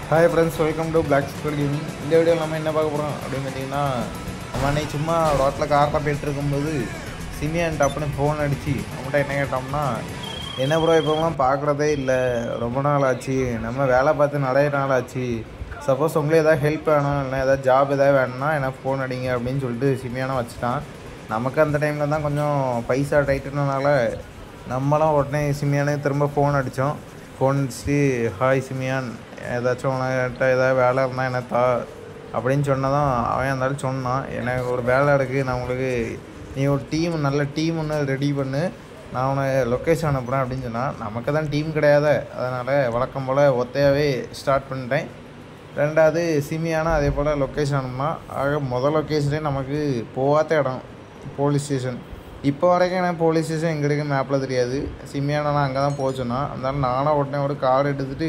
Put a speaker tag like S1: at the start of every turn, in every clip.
S1: hi friends welcome to black school gaming இந்த வீடியோவில் நம்ம என்ன பார்க்க போகிறோம் அப்படின்னு பார்த்தீங்கன்னா நம்ம அன்னைக்கு சும்மா ரோட்டில் காரில் போயிட்டு இருக்கும்போது சிமியான் டப்புன்னு ஃபோன் அடித்து அவங்கள்ட்ட என்ன கேட்டோம்னா என்ன ப்ரோ இப்போலாம் பார்க்குறதே இல்லை ரொம்ப நாள் ஆச்சு நம்ம வேலை பார்த்து நிறைய நாள் ஆச்சு சப்போஸ் உங்களுக்கு ஏதாவது ஹெல்ப் வேணும் இல்லை ஏதாவது ஜாப் ஏதாவது வேணும்னா எனக்கு ஃபோன் அடிங்க அப்படின்னு சொல்லிட்டு சிமியானம் வச்சுட்டான் நமக்கு அந்த டைமில் தான் கொஞ்சம் பைசா டைட்டுனால நம்மளும் உடனே சிமியானுக்கு திரும்ப ஃபோன் அடித்தோம் ஃபோன் அடிச்சுட்டு ஹாய் சிமியான் ஏதாச்சும் உனக்கிட்ட ஏதாவது வேலை இருந்தால் என்ன தா அப்படின்னு சொன்னதும் அவன் இருந்தாலும் சொன்னான் எனக்கு ஒரு வேலை இருக்குது நான் உங்களுக்கு நீ ஒரு டீம் நல்ல டீம் ஒன்று ரெடி பண்ணு நான் உனக்கு லொக்கேஷன் அனுப்புகிறேன் அப்படின்னு சொன்னான் நமக்கு தான் டீம் கிடையாது அதனால் வழக்கம் போல் ஒத்தையாகவே ஸ்டார்ட் பண்ணிட்டேன் ரெண்டாவது சிமியானா அதே போல் லொக்கேஷன் அனுப்புனா ஆக முதல் லொக்கேஷனே நமக்கு போகாத இடம் போலீஸ் ஸ்டேஷன் இப்போ வரைக்கும் எனக்கு போலீஸ் ஸ்டேஷன் எங்கே இருக்கு மேப்பில் தெரியாது சிமியானா நான் அங்கே தான் போக சொன்னான் அதனால நானும் உடனே ஒரு கார் எடுத்துகிட்டு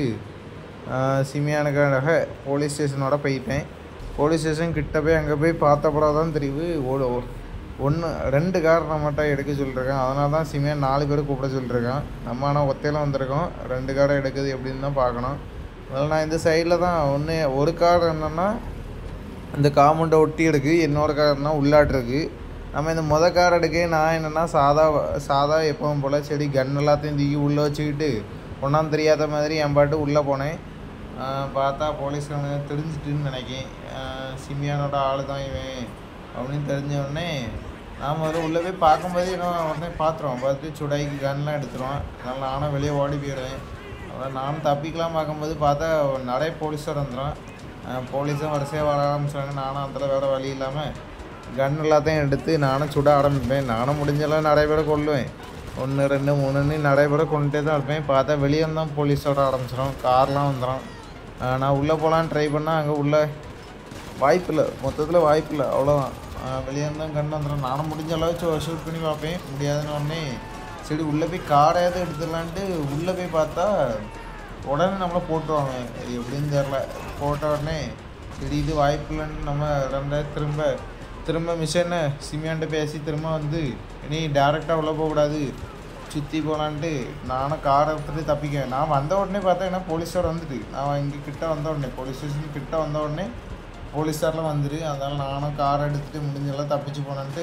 S1: சிமியானுக்காக போலீஸ் ஸ்டேஷனோட போயிட்டேன் போலீஸ் ஸ்டேஷன் கிட்ட போய் அங்கே போய் பார்த்தப்பறம் தான் தெரியுது ஒரு ஒன்று ரெண்டு கார் நம்மகிட்ட எடுக்க சொல்லியிருக்கேன் அதனால தான் சிமியான் நாலு பேர் கூப்பிட சொல்லியிருக்கேன் நம்ம ஆனால் ஒத்தையில் வந்திருக்கோம் ரெண்டு காரை எடுக்குது எப்படின்னு தான் பார்க்கணும் அதில் நான் இந்த சைடில் தான் ஒன்று ஒரு கார் என்னென்னா இந்த காம்பவுண்டை ஒட்டி இருக்கு இன்னொரு கார்னா உள்ளாட்டு இருக்கு நம்ம இந்த முத கார் எடுக்க நான் என்னென்னா சாதா சாதா எப்பவும் போல் செடி கன் எல்லாத்தையும் தூக்கி உள்ளே வச்சுக்கிட்டு ஒன்றாம் தெரியாத மாதிரி என் பாட்டு உள்ளே போனேன் ஆஹ் பார்த்தா போலீஸ்காரங்க தெரிஞ்சிட்டுன்னு நினைக்கேன் ஆஹ் சிமியானோட ஆள் தான் இவன் அப்படின்னு தெரிஞ்ச உடனே நாம் ஒரு உள்ளே போய் பார்க்கும்போது என்ன உடனே பார்த்துருவோம் பார்த்து சுடாய்க்கு கன்லாம் எடுத்துருவோம் அதனால் நானும் வெளியே ஓடி போயிடுவேன் அப்புறம் நானும் தப்பிக்கலாம் பார்க்கும்போது பார்த்தா நிறைய போலீஸார் வந்துடும் போலீஸும் வரிசையாக வர ஆரம்பிச்சாங்க நானும் அதில் வேறு வழி இல்லாமல் கன் எல்லாத்தையும் எடுத்து நானும் சுட ஆரம்பிப்பேன் நானும் முடிஞ்செல்லாம் நிறைய பேரை கொல்லுவேன் ஒன்று ரெண்டு மூணுன்னு நிறைய பேரை கொண்டுட்டே தான் இருப்பேன் பார்த்தா வெளியே தான் போலீஸ் வர ஆரம்பிச்சிடும் கார்லாம் வந்துடும் நான் உள்ளே போகலான்னு ட்ரை பண்ணால் அங்கே உள்ள வாய்ப்பில்லை மொத்தத்தில் வாய்ப்பில்லை அவ்வளோதான் வெளியே இருந்தால் கண் வந்துடும் நானும் முடிஞ்ச அளவு ஷூட் பண்ணி பார்ப்பேன் முடியாதுன்னு உடனே சரி உள்ளே போய் காரையாவது எடுத்துடலான்ட்டு உள்ளே போய் பார்த்தா உடனே நம்மளை போட்டுருவாங்க அது எப்படின்னு தெரில போட்ட உடனே சரி இது வாய்ப்பு இல்லைன்னு நம்ம ரெண்டாயிரம் திரும்ப திரும்ப மிஷனை சிமியான்ட்டு பேசி திரும்ப வந்து இனி டேரெக்டாக உள்ளே போகக்கூடாது சுற்றி போகலான்ட்டு நானும் காரை எடுத்துகிட்டு தப்பிக்கேன் நான் வந்த உடனே பார்த்தா என்ன போலீஸார் வந்துட்டு நான் இங்கே கிட்ட வந்த உடனே போலீஸ் ஸ்டேஷன் கிட்ட வந்த உடனே போலீஸார்லாம் வந்துரு அதனால் நானும் காரை எடுத்துகிட்டு முடிஞ்செல்லாம் தப்பிச்சு போனேன்ட்டு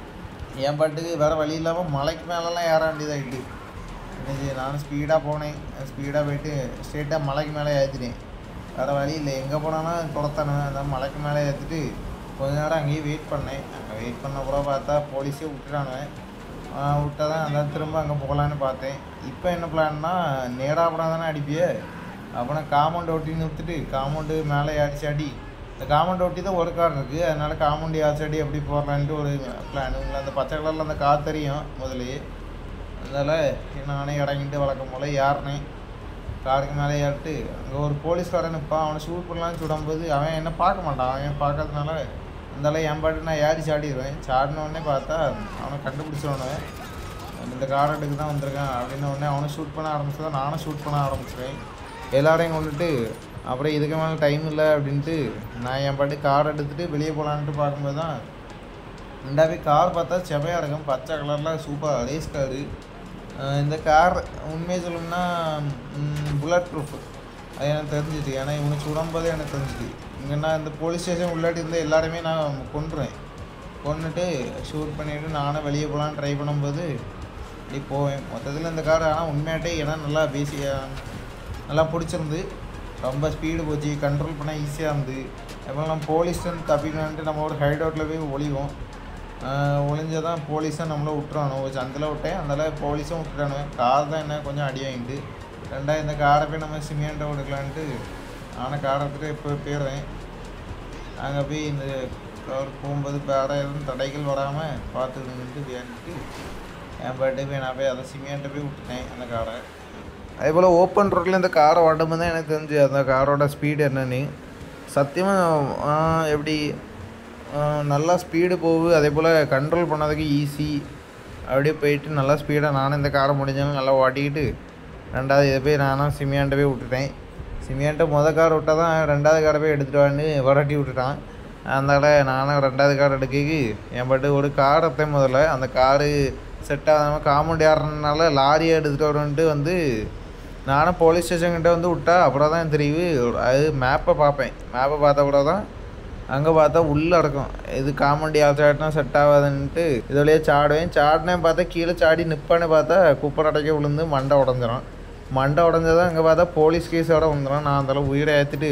S1: என் பாட்டுக்கு வேறு வழி இல்லாமல் மலைக்கு மேலெலாம் ஏற வேண்டியதாகிட்டு இன்னைக்கு நானும் ஸ்பீடாக போனேன் ஸ்பீடாக போயிட்டு ஸ்ட்ரெயிட்டாக மலைக்கு மேலே ஏற்றிட்டேன் வேறு வழி இல்லை எங்கே போனாலும் துரத்தானே அதான் மலைக்கு மேலே ஏற்றிட்டு கொஞ்ச நேரம் அங்கேயே வெயிட் பண்ணேன் அங்கே வெயிட் பண்ண கூட பார்த்தா போலீஸே விட்டுட்டாங்க விட்டா தான் அந்த திரும்ப அங்கே போகலான்னு பார்த்தேன் இப்போ என்ன பிளான்னா நேராக படம் தானே அடிப்பியே அப்புறம் காம்பவுண்ட் ஒட்டி நிறுத்திட்டு காம்பவுண்டு மேலே அடிச்சு அடி இந்த காம்பவுண்ட் ஒட்டி தான் ஒரு கார் இருக்குது அதனால காம்பவுண்ட் யாச்சடி எப்படி போடலான்ட்டு ஒரு பிளான் உங்களை அந்த பச்சை கலரில் அந்த கார் தெரியும் முதலையே அதனால் நானே இறங்கிட்டு வழக்கம் போல் ஏறினேன் காருக்கு மேலே ஏறிட்டு அங்கே ஒரு போலீஸ்காரன் நிற்பான் அவனை ஷூட் பண்ணலான்னு சுடும்போது அவன் என்ன பார்க்க மாட்டான் அவன் பார்க்கறதுனால அந்தால என் பாட்டு நான் ஏறி சாடிடுவேன் சாடின உடனே பார்த்தா அவனை கண்டுபிடிச்சவனு இந்த கார் எடுக்க தான் வந்திருக்கான் அப்படின்ன உடனே அவனை ஷூட் பண்ண ஆரம்பிச்சதான் நானும் ஷூட் பண்ண ஆரம்பிச்சிருவேன் எல்லாரையும் கொண்டுட்டு அப்புறம் இதுக்கு மேலே டைம் இல்லை அப்படின்ட்டு நான் என் பாட்டு கார் எடுத்துகிட்டு வெளியே போகலான்ட்டு பார்க்கும்போது தான் ரெண்டாவே கார் பார்த்தா செமையாக இருக்கும் பச்சை கலரில் சூப்பர் ரேஸ் காரு இந்த கார் உண்மையை சொல்லணும்னா புல்லட் ப்ரூஃப் அது எனக்கு தெரிஞ்சுது ஏன்னா இவனை சுடும்போதே எனக்கு தெரிஞ்சுது இங்கன்னா இந்த போலீஸ் ஸ்டேஷன் உள்ளாட்டி இருந்த எல்லாருமே நான் கொண்டுருவேன் கொண்டுட்டு ஷூட் பண்ணிவிட்டு நானும் வெளியே போகலான்னு ட்ரை பண்ணும்போது இப்படி போவேன் மொத்தத்தில் இந்த கார் ஆனால் உண்மையாட்டே ஏன்னா நல்லா பேசியாக நல்லா பிடிச்சிருந்து ரொம்ப ஸ்பீடு போச்சு கண்ட்ரோல் பண்ண ஈஸியாக இருந்து அப்புறம் நம்ம போலீஸ்லேருந்து தப்பிக்கலான்ட்டு நம்ம ஒரு ஹைட் அவுட்டில் போய் ஒளிவோம் ஒளிஞ்சால் தான் போலீஸும் நம்மளை விட்டுறானு ஒரு சந்தில் விட்டேன் அதனால் போலீஸும் விட்டுறானு கார் தான் என்ன கொஞ்சம் அடி வாங்கிட்டு ரெண்டாவது இந்த காரை போய் நம்ம சிமியண்ட்டை கொடுக்கலான்ட்டு நானும் காரை எடுத்துகிட்டு இப்போ போயிடுறேன் அங்கே போய் இந்த கார் போகும்போது வேறு எதுவும் தடைகள் வராமல் பார்த்துக்கிட்டு வேண்டிட்டு என் பர்த்டே போய் நான் போய் அதை சிமியண்ட்டை போய் விட்டுட்டேன் அந்த காரை அதே போல் ஓப்பன் ரோட்டில் இந்த காரை ஓட்டும்போது தான் எனக்கு தெரிஞ்சு அந்த காரோட ஸ்பீடு என்னன்னு சத்தியமாக எப்படி நல்லா ஸ்பீடு போகுது அதே போல் கண்ட்ரோல் பண்ணதுக்கு ஈஸி அப்படியே போயிட்டு நல்லா ஸ்பீடாக நானும் இந்த காரை முடிஞ்சாலும் நல்லா ஓட்டிக்கிட்டு ரெண்டாவது இதை போய் நானும் சிமியான்ட்ட போய் விட்டுட்டேன் சிமியான்ட்ட மொதல் கார் விட்டால் தான் ரெண்டாவது காரை போய் எடுத்துகிட்டு வந்து வரட்டி விட்டுட்டான் அதனால் நானும் ரெண்டாவது கார் எடுக்க என் பாட்டு ஒரு கார் எடுத்தேன் முதல்ல அந்த காரு செட் ஆகாமல் காம்பவுண்ட் ஏறனால லாரியை எடுத்துகிட்டு வரன்ட்டு வந்து நானும் போலீஸ் ஸ்டேஷன் கிட்ட வந்து விட்டா அப்புறம் தான் தெரியுது அது மேப்பை பார்ப்பேன் மேப்பை பார்த்தா கூட தான் அங்கே பார்த்தா உள்ளே இருக்கும் இது காமெடி ஆச்சாட்னா செட் ஆகாதுன்ட்டு இது வழியாக சாடுவேன் சாடினேன் பார்த்தா கீழே சாடி நிற்பான்னு பார்த்தா குப்பை அடைக்க விழுந்து மண்டை உடஞ்சிரும் மண்டை உடஞ்சதான் அங்கே பார்த்தா போலீஸ் கேஸோட வந்துடும் நான் அதெல்லாம் உயிரை ஏற்றிட்டு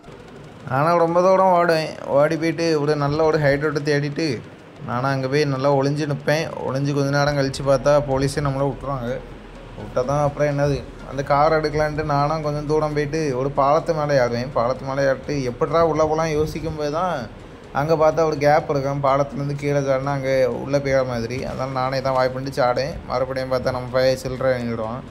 S1: ஆனால் ரொம்ப தூரம் ஓடுவேன் ஓடி போயிட்டு ஒரு நல்ல ஒரு ஹைட்ரோட்டை தேடிட்டு நானும் அங்கே போய் நல்லா ஒளிஞ்சு நிற்பேன் ஒளிஞ்சு கொஞ்ச நேரம் கழித்து பார்த்தா போலீஸே நம்மளை விட்ருவாங்க விட்டால் தான் அப்புறம் என்னது அந்த கார் எடுக்கலான்ட்டு நானும் கொஞ்சம் தூரம் போயிட்டு ஒரு பாலத்து மேலே ஏறுவேன் பாலத்து மேலே ஏறிட்டு எப்படிடா உள்ளே போகலாம் யோசிக்கும் போது தான் அங்கே பார்த்தா ஒரு கேப் இருக்கும் பாலத்துலேருந்து கீழே சாடினா அங்கே உள்ளே போயிட மாதிரி அதனால் நானே தான் வாய்ப்பு பண்ணிட்டு சாடேன் மறுபடியும் பார்த்தா நம்ம போய் சில்லறை வாங்கிடுவோம்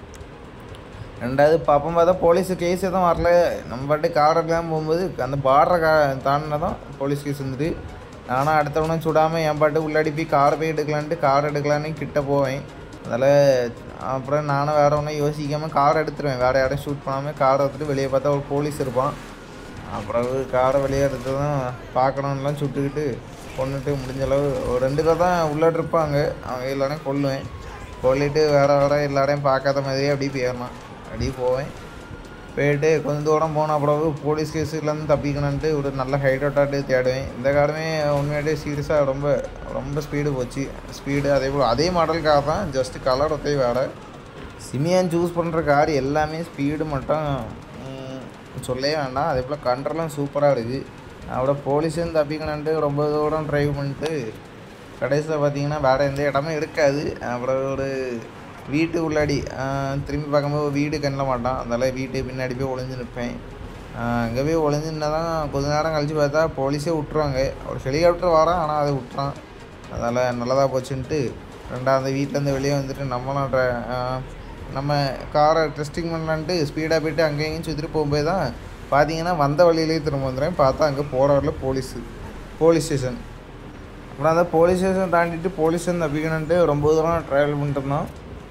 S1: ரெண்டாவது பாப்பம் பார்த்தா போலீஸு கேஸ் எதுவும் வரல நம்ம பாட்டு கார் எடுக்கலாம் போகும்போது அந்த பார்டரை கா தாண்டினதும் போலீஸ் கேஸ் வந்துட்டு நானும் அடுத்தவனும் சுடாமல் என் பாட்டு உள்ளாடி போய் கார் போய் எடுக்கலான்ட்டு கார் எடுக்கலான்னு கிட்ட போவேன் அதில் அப்புறம் நானும் வேறு ஒன்றும் யோசிக்காமல் கார் எடுத்துருவேன் வேறு யாரையும் ஷூட் பண்ணாமல் கார் எடுத்துட்டு வெளியே பார்த்தா ஒரு போலீஸ் இருப்பான் அப்புறம் காரை வெளியே எடுத்ததும் பார்க்கணுன்னுலாம் சுட்டுக்கிட்டு கொண்டுட்டு முடிஞ்ச அளவு ஒரு ரெண்டு பேர் தான் உள்ளாடி இருப்பாங்க அவங்க எல்லாரையும் கொல்லுவேன் கொல்லிட்டு வேறு வேறு எல்லாரையும் பார்க்காத மாதிரியே அப்படியே போயிடலாம் அப்படியே போவேன் போயிட்டு கொஞ்சம் தூரம் போன அப்புறம் போலீஸ் கேஸுலேருந்து தப்பிக்கணுன்ட்டு ஒரு நல்ல ஹைட்ரோட்டாட்டு தேடுவேன் இந்த காரமே உண்மையாகவே சீரியஸாக ரொம்ப ரொம்ப ஸ்பீடு போச்சு ஸ்பீடு அதே போல் அதே மாடல் கார் தான் ஜஸ்ட்டு கலர் ஒத்தே வேறு சிமியான் சூஸ் பண்ணுற கார் எல்லாமே ஸ்பீடு மட்டும் ம், சொல்லவே வேண்டாம் அதே போல் கண்ட்ரோலும் சூப்பராக இருக்குது அப்புறம் போலீஸும் தப்பிக்கணுன்ட்டு ரொம்ப தூரம் ட்ரைவ் பண்ணிட்டு கடைசியில் பார்த்தீங்கன்னா வேறு எந்த இடமும் இருக்காது அப்புறம் ஒரு வீட்டு உள்ளாடி ஆஹ், திரும்பி பார்க்கும்போது வீடு கண்ணில் மாட்டான் அதனால் வீட்டு பின்னாடி போய் ஒளிஞ்சு நிற்பேன் அங்கே போய் ஒளிஞ்சு நின்னா தான் கொஞ்ச நேரம் கழித்து பார்த்தா போலீஸே விட்ருவாங்க ஒரு ஹெலிகாப்டர் வரான் ஆனால் அதை விட்றான் அதனால் நல்லதாக போச்சுன்ட்டு ரெண்டாவது வீட்டிலேருந்து வெளியே வந்துட்டு நம்மளும் ட்ர ஆஹ், நம்ம காரை டெஸ்டிங் பண்ணலான்ட்டு ஸ்பீடாக போயிட்டு அங்கே இங்கேயும் சுற்றிட்டு போகும்போது தான் பார்த்தீங்கன்னா வந்த வழியிலேயே திரும்ப வந்துடுறேன் பார்த்தா அங்கே போகிற வழியில் போலீஸு போலீஸ் ஸ்டேஷன் அப்புறம் அந்த போலீஸ் ஸ்டேஷன் தாண்டிட்டு போலீஸ் ஸ்டேஷன் தப்பிக்கணுன்ட்டு ரொம்ப தூரம் ட்ராவல் பண்ணிட்டு இருந்தோம்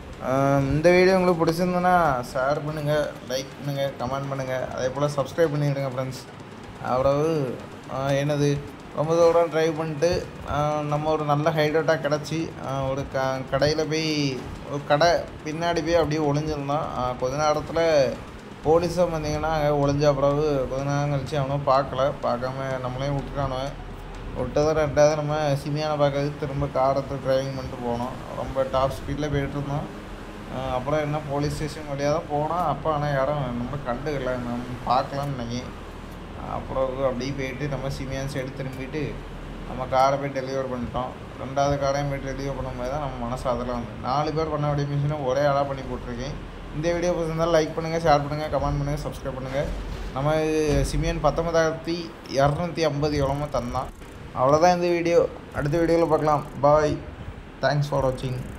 S1: ஆஹ் இந்த வீடியோ உங்களுக்கு பிடிச்சிருந்ததுன்னா ஷேர் பண்ணுங்கள் லைக் பண்ணுங்கள் கமெண்ட் பண்ணுங்கள் அதே போல் சப்ஸ்கிரைப் பண்ணிவிடுங்க ஃப்ரெண்ட்ஸ் அவ்வளவு ஆஹ் என்னது ரொம்ப தூரம் ட்ரைவ் பண்ணிட்டு ஆஹ் நம்ம ஒரு நல்ல ஹைட்ரேட்டாக கிடச்சி ஒரு க கடையில் போய் ஒரு கடை பின்னாடி போய் அப்படியே ஒளிஞ்சிருந்தோம் ஆஹ் கொஞ்ச நேரத்தில் போலீஸாக பார்த்தீங்கன்னா அங்கே ஒளிஞ்ச பிறகு கொஞ்ச நேரம் கழிச்சு அவனும் பார்க்கல பார்க்காம நம்மளையும் விட்டுட்டானுவ விட்டதும் ரெண்டாவது நம்ம சிமியான பார்க்கறது திரும்ப காரத்தை டிரைவிங் பண்ணிட்டு போனோம் ரொம்ப டாப் ஸ்பீடில் போயிட்டு இருந்தோம் ஆஹ் அப்புறம் என்ன போலீஸ் ஸ்டேஷன் வழியாக தான் போனோம் அப்போ ஆனால் யாரும் நம்ம கண்டுக்கல நம்ம பார்க்கலாம்னு நினைக்கி அப்புறம் அப்படியே போயிட்டு நம்ம சிமியான் சைடு திரும்பிட்டு நம்ம காரை போய் டெலிவர் பண்ணிட்டோம் ரெண்டாவது காரையும் போய் டெலிவர் பண்ணும்போது தான் நம்ம மனசு அதில் வந்து நாலு பேர் பண்ண வேண்டிய மிஷினை ஒரே ஆளாக பண்ணி போட்டிருக்கேன் இந்த வீடியோ பிடிச்சிருந்தாலும் லைக் பண்ணுங்கள் ஷேர் பண்ணுங்கள் கமெண்ட் பண்ணுங்கள் சப்ஸ்கிரைப் பண்ணுங்கள் நம்ம சிமியன் பத்தொன்பதாயிரத்தி இரநூத்தி ஐம்பது எவ்வளோமோ தந்தான் அவ்வளோதான் இந்த வீடியோ அடுத்த வீடியோவில் பார்க்கலாம் பாய் தேங்க்ஸ் ஃபார் வாட்சிங்